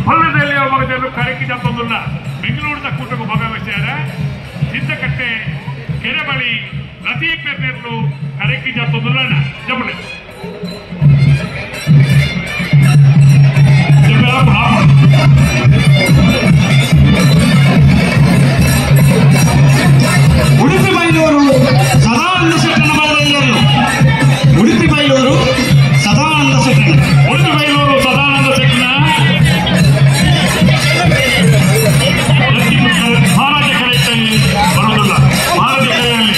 ಹೊಲದಲ್ಲಿ ಮಗದಲ್ಲೂ ಕರೆಕಿ ಜಪ್ಪಂದುಲ್ಲ ಬೆಂಗಳೂರಿನ ಕೂಟಕ್ಕೂ ಭಾಗವಹಿಸಿದ್ದಾರೆ ಸಿದ್ದಕಟ್ಟೆ ಕೆರೆ ಬಳಿ ಲತೀಫ್ ಪೆರ್ನೆರ್ಲು ಕರೆಕಿ ಜಪ್ಪಂದುಲ್ಲ ಜಪಡೆ ಉಡುಪಿ ಬೈಲೂರು ಸದಾನಂದ ಶೆಟ್ಟನ ಬರಲಿಲ್ಲರು ಉಡುಪಿ ಬೈಲೂರು ಸದಾನಂದ ಶೆಟ್ಟನ ಉಡುಪಿ ಬೈಲೂರು ಸದಾನಂದ ಶೆಟ್ಟಿನ ಮಹಾರಾಜ ಕೆರೆಯಲ್ಲಿ ಬರುವುದಿಲ್ಲ ಮಹಾರಾಜ ಕೆರೆಯಲ್ಲಿ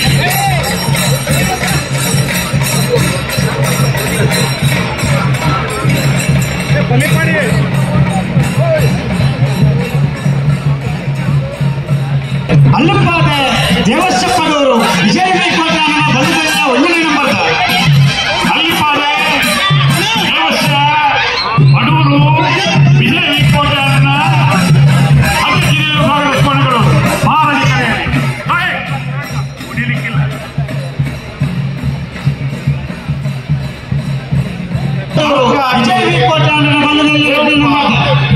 ಅಲ್ಲಂಪಾದ ದೇವಸ್ಥಪ್ಪನವರು ವಿಜಯ ಮೇಲ್ಕೋಟ ನಮ್ಮ ಬದುಕಿನ ಒಂದನೇ ನಂಬರ್ ಅಲ್ಲಿಪಾದೆ ದೇವಸ್ಥ ಅಡೂರು ವಿಜಯ ವಿಕೋಟೆಯನ್ನ ಹತ್ತಿರ ಭಾಗಸ್ಮರಣೆಗಳು ಮಹಾರಾಜ ಕೆರೆಯಲ್ಲಿ ನೋಡಿ, ಕುಡಿಲಿಕ್ಕಿಲ್ಲ ವಿಜಯ ಮೇಲ್ಕೋಟ ನಮ್ಮ ಬಂಧದಲ್ಲಿ ಎರಡನೇ ನಂಬರ್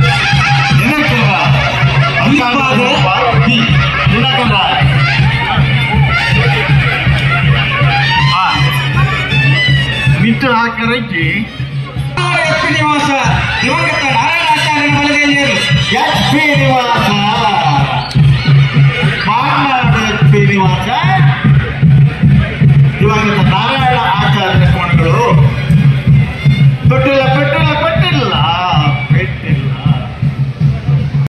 ಅಲ್ಲಿಪಾದ ಬಿ. ಮಿತ್ರ ಹಾಕರಕ್ಕೆ ಎಸ್ ಪಿ ನಿವಾಸ ದಿವಂಗತ ನಾರಾಯಣಾಚಾರ್ಯನ ಬಲಗೈಯಲ್ಲಿ ಎಸ್ ಪಿ ನಿವಾಸ